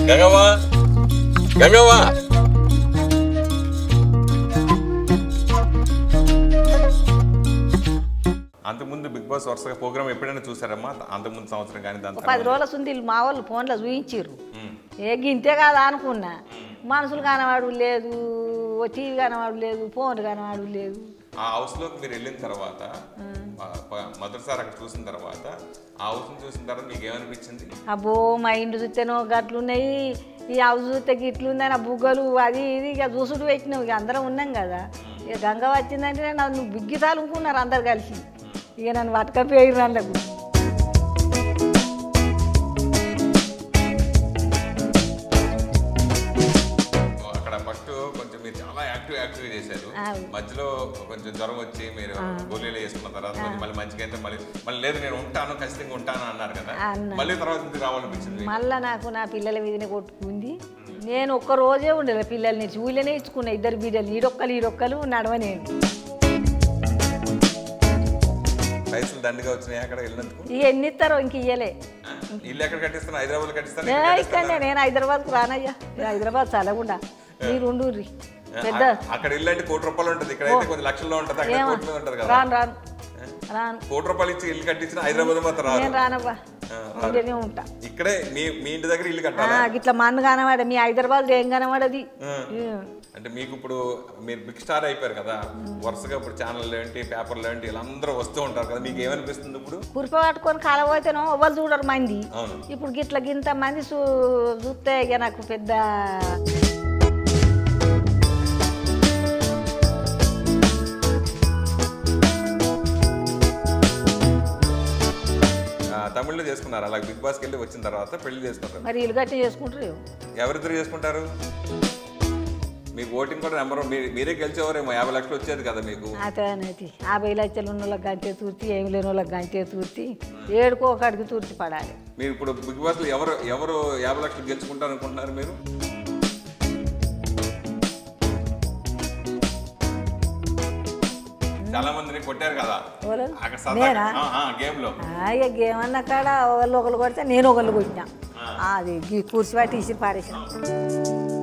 గంగవ్వ గంగవ్వ అంతకుముందు big boss వరుసగా programme ఎప్పుడైనా చూసారమ్మా అంతకుముందు సంవత్సరం కానీ దాని పది రోజుల సుంది మా వాళ్ళు ఫోన్లో చూయించారు ఉమ్. ఏ గింతే కాదా అనుకున్నా మనుషులు కనవాడు లేదు ఓ టీవీ కనవాడు లేదు ఫోన్ కనవాడు లేదు ఆ హౌస్ లోకి మీరు వెళ్ళిన తర్వాత ప- ప- మొదటిసారి అక్కడ చూసిన తర్వాత ఆ హౌస్ చూసిన తర్వాత మీకు ఏమనిపించింది అబ్బో మా ఇంటి చూస్తేనో గట్లున్నాయి ఈ హౌస్ చూస్తే గిట్లుందని ఆ బుగ్గలు అది ఇది ఇక చూసుడు పెట్టినావు ఇక అందరం ఉన్నాం కదా ఇక గంగ వచ్చిందంటే నన్ను బిగ్గిసాలు అనుకున్నారు అందరు కలిసి ఇక నన్ను పట్టుకపోయారు అందుకు అక్కడ ఫస్ట్ కొంచెం మీరు చాలా యాక్టివ్ యాక్టివ్ చేశారు అవును. మధ్యలో కొంచెం జ్వరం వచ్చి మీరు గోళీలు వేసుకున్న తర్వాత కొంచెం మళ్ళీ మంచిగా అయితే మళ్ళీ మళ్ళీ లేదు నేను ఉంటాను ఖచ్చితంగా ఉంటాను అన్నారు కదా అన్నా. మళ్ళీ తర్వాత ఇంటికి రావాలనిపించింది మళ్ళా నాకు నా పిల్లల మీదనే కొట్టుకుంది నేను ఒక్క రోజే ఉండలే పిల్లల్ని చూలనే ఇచ్చుకున్నా ఇద్దరు బిడ్డలు ఈడొక్కలు ఈడొక్కలు నడవ నేను పైసలు దండిగా వచ్చినాయి అక్కడ వెళ్ళినందుకు ఇక ఎన్ని ఇస్తారో ఇంక ఇయ్యలే ఆ? ఇల్లు ఎక్కడ కట్టిస్తాను హైదరాబాద్ కట్టిస్తాను ఏ ఇక్కడ కట్టిస్తానా? ఇక్కడనే నేను హైదరాబాద్కు రానయ్యా నేను హైదరాబాద్ చల్లకుండా మీరు ఉండుర్రి పెద్ద ఆ- అక్కడ ఇల్లు అంటే కోటి రూపాయలు ఉంటుంది ఇక్కడ అయితే కొన్ని లక్షల్లో ఉంటుంది అక్కడ ఏమో కోటి మీద ఉంటుంది కదా రాను రాను రాను కోటి రూపాయలు ఇచ్చి ఇల్లు కట్టించిన హైదరాబాద్ మాత్రం రాదు నేను రానవ్వా ఉంటేనే ఉంటా ఇక్కడే మీ మీ ఇంటి దగ్గర ఇల్లు ఆ, కట్టాలా గిట్ల మన్ను కనవాడ మీ హైదరాబాద్ ఏం కనవాడది ఆ. అంటే మీకు ఇప్పుడు మీరు బిగ్ స్టార్ అయిపోయారు కదా వరుసగా ఇప్పుడు ఛానల్ ఏంటి పేపర్లు ఏంటి ఇలా అందరూ వస్తూ ఉంటారు కదా మీకు ఏమనిపిస్తుంది ఇప్పుడు కురిప పట్టుకొని కాలపోతేనో ఎవరు చూడరు మంది అవును ఇప్పుడు గిట్ల గింత మంది చూ చూస్తే ఇక నాకు పెద్ద ఆ, తమిళ్లో చేసుకున్నారు అలా బిగ్ బాస్కి వెళ్ళి వచ్చిన తర్వాత పెళ్లి చేసుకుంటారు మరి ఇల్లు గట్టి చేసుకుంటారు ఎవరిద్దరు చేసుకుంటారు మీకు ఓటింగ్ కూడా నెంబర్ మీరే గెలిచేవారేమో యాభై లక్షలు వచ్చేది కదా మీకు అతనైతే యాభై లక్షలు ఉన్న వాళ్ళకి గంటే తూర్చి ఏమి లేని వాళ్ళకి గంటే తూర్చి ఏడుకో ఒకడికి తూర్చి పడాలి మీరు ఇప్పుడు బిగ్ బాస్లో ఎవరు ఎవరు యాభై లక్షలు గెలుచుకుంటారు అనుకుంటున్నారు మీరు చాలా మందిని కొట్టారు కదా ఎవరు? అక్కడ సరదాగా నేనా? గేమ్ లో ఆ, ఇక గేమన్న కాడ ఒకళ్ళు ఒకళ్ళు కొడితే నేను ఒకళ్ళు కొట్టినా అది గీ కూర్చి పట్టి ఇసి పాడేసిన